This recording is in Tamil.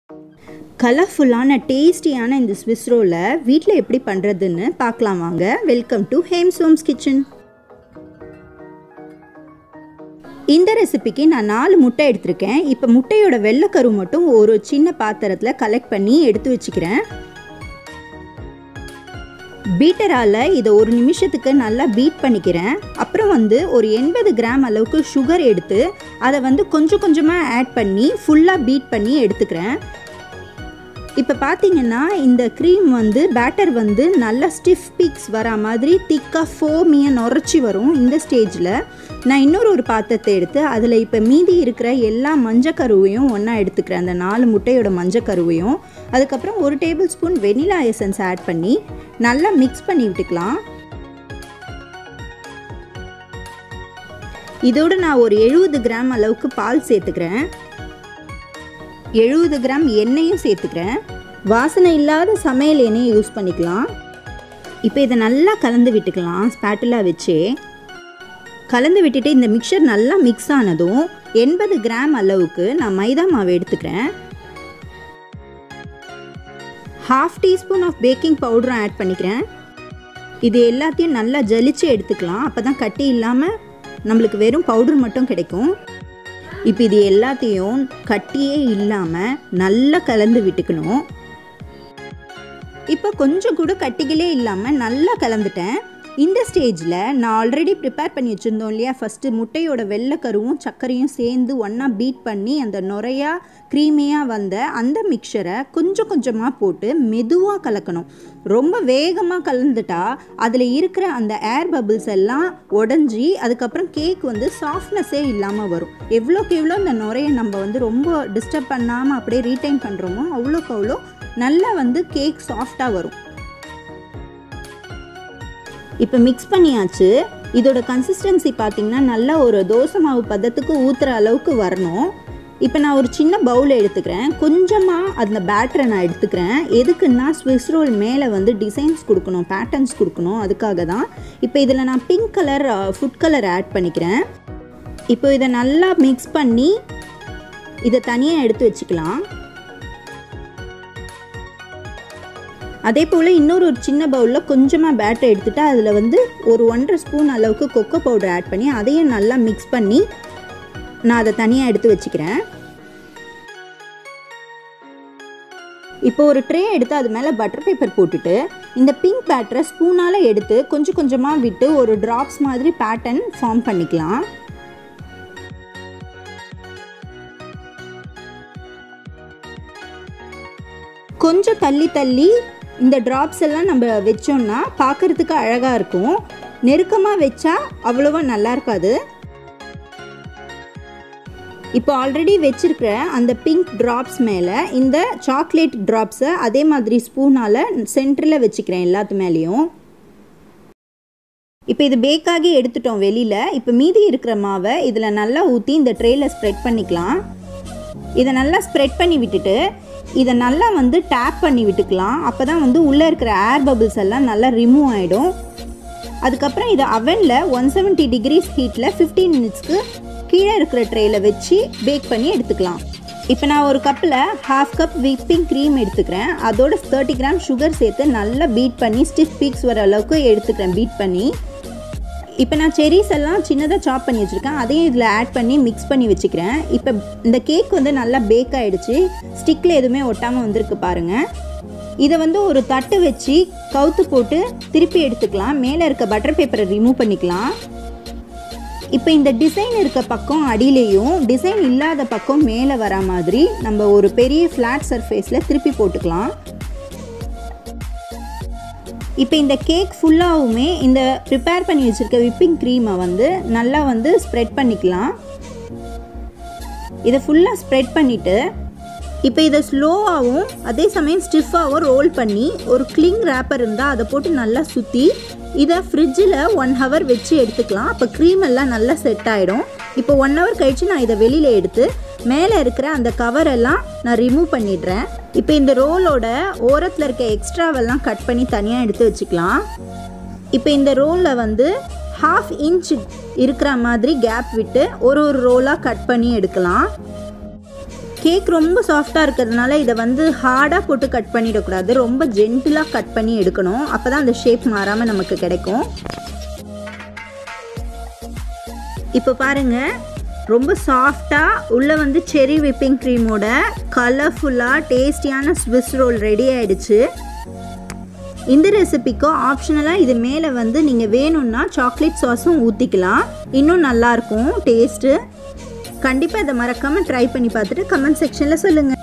கலர்ஃபுல்லான டேஸ்டியான இந்த ஸ்விஸ் ரோலை வீட்டில் எப்படி பண்ணுறதுன்னு பார்க்கலாம் வாங்க வெல்கம் டு ஹேம்ஸ் ஹோம்ஸ் கிச்சன் இந்த ரெசிபிக்கு நான் நாலு முட்டை எடுத்திருக்கேன் இப்போ முட்டையோட வெள்ளைக்கரு மட்டும் ஒரு சின்ன பாத்திரத்தில் கலெக்ட் பண்ணி எடுத்து வச்சுக்கிறேன் பீட்டரால் இதை ஒரு நிமிஷத்துக்கு நல்லா பீட் பண்ணிக்கிறேன் அப்புறம் வந்து ஒரு எண்பது கிராம் அளவுக்கு சுகர் எடுத்து அதை வந்து கொஞ்சம் கொஞ்சமாக ஆட் பண்ணி ஃபுல்லாக பீட் பண்ணி எடுத்துக்கிறேன் இப்போ பார்த்தீங்கன்னா இந்த க்ரீம் வந்து பேட்டர் வந்து நல்லா ஸ்டிஃப் பீக்ஸ் வரா மாதிரி திக்காக ஃபோமியாக நுரைச்சி வரும் இந்த ஸ்டேஜில் நான் இன்னொரு ஒரு பாத்திரத்தை எடுத்து அதில் இப்போ மீதி இருக்கிற எல்லா மஞ்சக்கருவையும் ஒன்றா எடுத்துக்கிறேன் அந்த நாலு முட்டையோட மஞ்சக்கருவையும் அதுக்கப்புறம் ஒரு tablespoon vanilla essence add பண்ணி நல்லா மிக்ஸ் பண்ணி விட்டுக்கலாம் இதோடு நான் ஒரு எழுபது கிராம் அளவுக்கு பால் சேர்த்துக்கிறேன் எழுபது கிராம் எண்ணெயும் சேர்த்துக்கிறேன் வாசனை இல்லாத சமையல் எண்ணெயை யூஸ் பண்ணிக்கலாம் இப்போ இதை நல்லா கலந்து விட்டுக்கலாம் ஸ்பேட்டிலா வச்சு கலந்து விட்டுட்டு இந்த மிக்சர் நல்லா மிக்ஸ் ஆனதும் எண்பது கிராம் அளவுக்கு நான் மைதா மாவு எடுத்துக்கிறேன் ஹாஃப் டீஸ்பூன் ஆஃப் பேக்கிங் பவுடரும் ஆட் பண்ணிக்கிறேன் இது எல்லாத்தையும் நல்லா ஜலிச்சு எடுத்துக்கலாம் அப்போ தான் கட்டி இல்லாமல் நம்மளுக்கு வெறும் பவுடர் மட்டும் கிடைக்கும் இப்போ இது எல்லாத்தையும் கட்டியே இல்லாமல் நல்லா கலந்து விட்டுக்கணும் இப்போ கொஞ்சம் கூட கட்டிகளே இல்லாமல் நல்லா கலந்துட்டேன் இந்த ஸ்டேஜில் நான் ஆல்ரெடி ப்ரிப்பேர் பண்ணி வச்சுருந்தோம் இல்லையா ஃபஸ்ட்டு முட்டையோட வெள்ளைக்கருவும் சர்க்கரையும் சேர்ந்து ஒன்றா பீட் பண்ணி அந்த நுரையா க்ரீமியாக வந்த அந்த மிக்சரை கொஞ்சம் கொஞ்சமாக போட்டு மெதுவாக கலக்கணும் ரொம்ப வேகமாக கலந்துட்டா அதில் இருக்கிற அந்த ஏர் பபிள்ஸ் எல்லாம் உடஞ்சி அதுக்கப்புறம் கேக் வந்து சாஃப்ட்னஸே இல்லாமல் வரும் எவ்வளோக்கு எவ்வளோ இந்த நுரையை நம்ம வந்து ரொம்ப டிஸ்டர்ப் பண்ணாமல் அப்படியே ரீடைன் பண்ணுறோமோ அவ்வளோக்கு அவ்வளோ நல்லா வந்து கேக் சாஃப்டாக வரும் இப்போ மிக்ஸ் பண்ணியாச்சு இதோட கன்சிஸ்டன்சி பார்த்திங்கன்னா நல்லா ஒரு தோசை மாவு பதத்துக்கு ஊற்றுற அளவுக்கு வரணும் இப்போ நான் ஒரு சின்ன பவுல் எடுத்துக்கிறேன் கொஞ்சமாக அந்த பேட்டரை நான் எடுத்துக்கிறேன் எதுக்குன்னா ஸ்விஸ் ரோல் மேலே வந்து டிசைன்ஸ் கொடுக்கணும் பேட்டர்ன்ஸ் கொடுக்கணும் அதுக்காக தான் இப்போ இதில் நான் pink colour food colour add பண்ணிக்கிறேன் இப்போ இதை நல்லா மிக்ஸ் பண்ணி இதை தனியாக எடுத்து வச்சுக்கலாம் அதே போல் இன்னொரு ஒரு சின்ன பவுலில் கொஞ்சமாக பேட்டர் எடுத்துகிட்டு அதில் வந்து ஒரு ஒன்றரை ஸ்பூன் அளவுக்கு கொக்கோ பவுடர் ஆட் பண்ணி அதையும் நல்லா மிக்ஸ் பண்ணி நான் அதை தனியாக எடுத்து வச்சுக்கிறேன் இப்போ ஒரு ட்ரே எடுத்து அது மேலே பட்டர் பேப்பர் போட்டுட்டு இந்த பிங்க் பேட்டரை ஸ்பூனால் எடுத்து கொஞ்சம் கொஞ்சமாக விட்டு ஒரு ட்ராப்ஸ் மாதிரி பேட்டர்ன் ஃபார்ம் பண்ணிக்கலாம் கொஞ்சம் தள்ளி தள்ளி இந்த ட்ராப்ஸ் எல்லாம் நம்ம வச்சோம்னா பார்க்குறதுக்கு அழகாக இருக்கும் நெருக்கமாக வச்சா அவ்வளோவா நல்லா இருக்காது இப்போ ஆல்ரெடி வச்சுருக்கிற அந்த பிங்க் ட்ராப்ஸ் மேலே இந்த சாக்லேட் ட்ராப்ஸை அதே மாதிரி ஸ்பூனால் சென்டரில் வச்சுக்கிறேன் எல்லாத்து மேலேயும் இப்போ இது பேக்காகி எடுத்துட்டோம் வெளியில் இப்போ மீதி இருக்கிற மாவை இதில் நல்லா ஊற்றி இந்த ட்ரேயில் ஸ்ப்ரெட் பண்ணிக்கலாம் இதை நல்லா ஸ்ப்ரெட் பண்ணி விட்டுட்டு இதை நல்லா வந்து டேப் பண்ணி விட்டுக்கலாம் அப்போ தான் வந்து உள்ளே இருக்கிற ஏர் பபிள்ஸ் எல்லாம் நல்லா ரிமூவ் ஆகிடும் அதுக்கப்புறம் இதை அவனில் ஒன் செவன்ட்டி டிகிரிஸ் ஹீட்டில் ஃபிஃப்டீன் மினிட்ஸ்க்கு கீழே இருக்கிற ட்ரேயில் வச்சு பேக் பண்ணி எடுத்துக்கலாம் இப்போ நான் ஒரு கப்பில் ஹாஃப் கப் விப்பிங் க்ரீம் எடுத்துக்கிறேன் அதோட தேர்ட்டி கிராம் சுகர் சேர்த்து நல்லா பீட் பண்ணி ஸ்டிஃப் பீக்ஸ் வர அளவுக்கு எடுத்துக்கிறேன் பீட் பண்ணி இப்போ நான் செரிஸ் எல்லாம் சின்னதாக சாப் பண்ணி வச்சுருக்கேன் அதையும் இதில் ஆட் பண்ணி மிக்ஸ் பண்ணி வச்சுக்கிறேன் இப்போ இந்த கேக் வந்து நல்லா பேக் ஆகிடுச்சு ஸ்டிக்கில் எதுவுமே ஒட்டாமல் வந்திருக்கு பாருங்கள் இதை வந்து ஒரு தட்டு வச்சு கவுத்து போட்டு திருப்பி எடுத்துக்கலாம் மேலே இருக்க பட்டர் பேப்பரை ரிமூவ் பண்ணிக்கலாம் இப்போ இந்த டிசைன் இருக்க பக்கம் அடியிலையும் டிசைன் இல்லாத பக்கம் மேலே வர மாதிரி நம்ம ஒரு பெரிய ஃப்ளாட் சர்ஃபேஸில் திருப்பி போட்டுக்கலாம் இப்போ இந்த கேக் ஃபுல்லாகவுமே இந்த ப்ரிப்பேர் பண்ணி வச்சுருக்க விப்பிங் க்ரீமை வந்து நல்லா வந்து ஸ்ப்ரெட் பண்ணிக்கலாம் இதை ஃபுல்லாக ஸ்ப்ரெட் பண்ணிவிட்டு இப்போ இதை ஸ்லோவாகவும் அதே சமயம் ஸ்டிஃபாகவும் ரோல் பண்ணி ஒரு கிளிங் ரேப்பர் இருந்தால் அதை போட்டு நல்லா சுற்றி இதை ஃப்ரிட்ஜில் ஒன் ஹவர் வச்சு எடுத்துக்கலாம் அப்போ க்ரீம் எல்லாம் நல்லா செட் ஆகிடும் இப்போ ஒன் ஹவர் கழித்து நான் இதை வெளியில் எடுத்து மேலே இருக்கிற அந்த கவர் எல்லாம் நான் ரிமூவ் பண்ணிடுறேன் இப்போ இந்த ரோலோட ஓரத்தில் இருக்க எக்ஸ்ட்ராவெல்லாம் கட் பண்ணி தனியாக எடுத்து வச்சுக்கலாம் இப்போ இந்த ரோலில் வந்து ஹாஃப் இன்ச் இருக்கிற மாதிரி கேப் விட்டு ஒரு ஒரு ரோலாக கட் பண்ணி எடுக்கலாம் கேக் ரொம்ப சாஃப்டாக இருக்கிறதுனால இதை வந்து ஹார்டாக போட்டு கட் பண்ணிடக்கூடாது ரொம்ப ஜென்டிலாக கட் பண்ணி எடுக்கணும் அப்போ தான் அந்த ஷேப் மாறாமல் நமக்கு கிடைக்கும் இப்போ பாருங்க ரொம்ப சாஃப்டாக உள்ளே வந்து செரி விப்பிங் க்ரீமோட கலர்ஃபுல்லாக டேஸ்டியான ஸ்விஸ் ரோல் ரெடி ஆயிடுச்சு இந்த ரெசிபிக்கு ஆப்ஷனலாக இது மேலே வந்து நீங்கள் வேணும்னா சாக்லேட் சாஸும் ஊற்றிக்கலாம் இன்னும் நல்லாயிருக்கும் டேஸ்ட்டு கண்டிப்பாக இதை மறக்காமல் ட்ரை பண்ணி பார்த்துட்டு கமெண்ட் செக்ஷனில் சொல்லுங்கள்